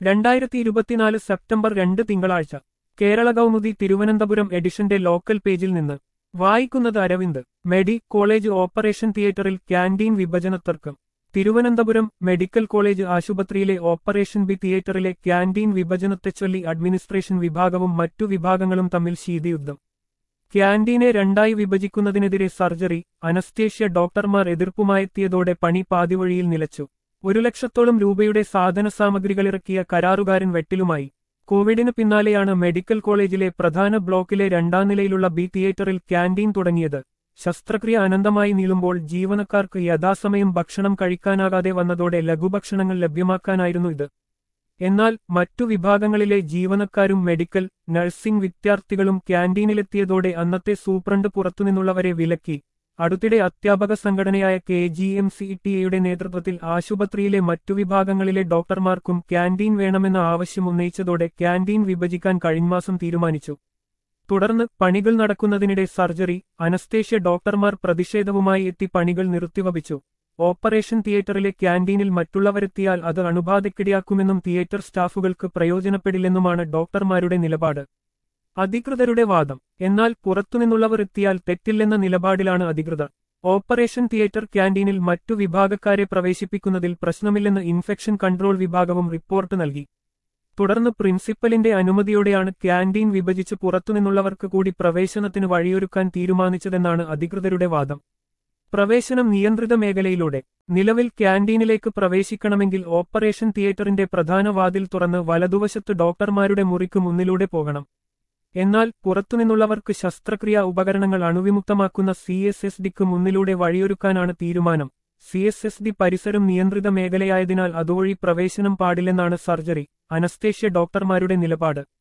രണ്ടായിരത്തി ഇരുപത്തിനാല് സെപ്റ്റംബർ രണ്ട് തിങ്കളാഴ്ച കേരള കൗമുദി തിരുവനന്തപുരം എഡിഷന്റെ ലോക്കൽ പേജിൽ നിന്ന് വായിക്കുന്നത് അരവിന്ദ് മെഡി കോളേജ് ഓപ്പറേഷൻ തിയേറ്ററിൽ ക്യാൻറ്റീൻ വിഭജന തർക്കം തിരുവനന്തപുരം മെഡിക്കൽ കോളേജ് ആശുപത്രിയിലെ ഓപ്പറേഷൻ ബി തിയേറ്ററിലെ ക്യാൻറ്റീൻ വിഭജനത്തെച്ചൊല്ലി അഡ്മിനിസ്ട്രേഷൻ വിഭാഗവും മറ്റു വിഭാഗങ്ങളും തമ്മിൽ ശീതയുദ്ധം ക്യാൻറ്റീനെ രണ്ടായി വിഭജിക്കുന്നതിനെതിരെ സർജറി അനസ്തേഷ്യ ഡോക്ടർമാർ എതിർപ്പുമായെത്തിയതോടെ പണി പാതിവഴിയിൽ നിലച്ചു ഒരു ലക്ഷത്തോളം രൂപയുടെ സാധന സാമഗ്രികളിറക്കിയ കരാറുകാരൻ വെട്ടിലുമായി കോവിഡിന് പിന്നാലെയാണ് മെഡിക്കൽ കോളേജിലെ പ്രധാന ബ്ലോക്കിലെ രണ്ടാം നിലയിലുള്ള ബി തിയേറ്ററിൽ ക്യാൻറ്റീൻ തുടങ്ങിയത് ശസ്ത്രക്രിയ അനന്തമായി നീളുമ്പോൾ ജീവനക്കാർക്ക് യഥാസമയം ഭക്ഷണം കഴിക്കാനാകാതെ വന്നതോടെ ലഘുഭക്ഷണങ്ങൾ ലഭ്യമാക്കാനായിരുന്നു ഇത് എന്നാൽ മറ്റു വിഭാഗങ്ങളിലെ ജീവനക്കാരും മെഡിക്കൽ നഴ്സിംഗ് വിദ്യാർത്ഥികളും ക്യാൻറ്റീനിലെത്തിയതോടെ അന്നത്തെ സൂപ്രണ്ട് പുറത്തുനിന്നുള്ളവരെ വിലക്കി അടുത്തിടെ അധ്യാപക സംഘടനയായ K G M C T എയുടെ നേതൃത്വത്തിൽ ആശുപത്രിയിലെ മറ്റു വിഭാഗങ്ങളിലെ ഡോക്ടർമാർക്കും ക്യാൻറ്റീൻ വേണമെന്ന ആവശ്യം ഉന്നയിച്ചതോടെ ക്യാൻറ്റീൻ വിഭജിക്കാൻ കഴിഞ്ഞമാസം തീരുമാനിച്ചു തുടർന്ന് പണികൾ നടക്കുന്നതിനിടെ സർജറി അനസ്തേഷ്യ ഡോക്ടർമാർ പ്രതിഷേധവുമായി എത്തി പണികൾ നിർത്തിവപിച്ചു ഓപ്പറേഷൻ തിയേറ്ററിലെ ക്യാൻറ്റീനിൽ മറ്റുള്ളവരെത്തിയാൽ അത് അണുബാധയ്ക്കിടയാക്കുമെന്നും തിയേറ്റർ സ്റ്റാഫുകൾക്ക് പ്രയോജനപ്പെടില്ലെന്നുമാണ് ഡോക്ടർമാരുടെ നിലപാട് അധികൃതരുടെ വാദം എന്നാൽ പുറത്തുനിന്നുള്ളവർ എത്തിയാൽ തെറ്റില്ലെന്ന നിലപാടിലാണ് അധികൃതർ ഓപ്പറേഷൻ തിയേറ്റർ ക്യാൻറ്റീനിൽ മറ്റു വിഭാഗക്കാരെ പ്രവേശിപ്പിക്കുന്നതിൽ പ്രശ്നമില്ലെന്ന് ഇൻഫെക്ഷൻ കൺട്രോൾ വിഭാഗവും റിപ്പോർട്ട് നൽകി തുടർന്ന് പ്രിൻസിപ്പലിന്റെ അനുമതിയോടെയാണ് ക്യാൻറ്റീൻ വിഭജിച്ച് പുറത്തുനിന്നുള്ളവർക്ക് കൂടി പ്രവേശനത്തിന് വഴിയൊരുക്കാൻ തീരുമാനിച്ചതെന്നാണ് അധികൃതരുടെ വാദം പ്രവേശനം നിയന്ത്രിത മേഖലയിലൂടെ നിലവിൽ ക്യാൻറ്റീനിലേക്ക് പ്രവേശിക്കണമെങ്കിൽ ഓപ്പറേഷൻ തിയേറ്ററിന്റെ പ്രധാന വാതിൽ തുറന്ന് വലതുവശത്ത് ഡോക്ടർമാരുടെ മുറിക്ക് മുന്നിലൂടെ പോകണം എന്നാൽ പുറത്തുനിന്നുള്ളവർക്ക് ശസ്ത്രക്രിയാ ഉപകരണങ്ങൾ അണുവിമുക്തമാക്കുന്ന സി എസ് എസ് ഡിക്ക് മുന്നിലൂടെ വഴിയൊരുക്കാനാണ് തീരുമാനം സി എസ് എസ് ഡി പരിസരം നിയന്ത്രിത മേഖലയായതിനാൽ അതുവഴി പ്രവേശനം പാടില്ലെന്നാണ് സർജറി അനസ്തേഷ്യ ഡോക്ടർമാരുടെ നിലപാട്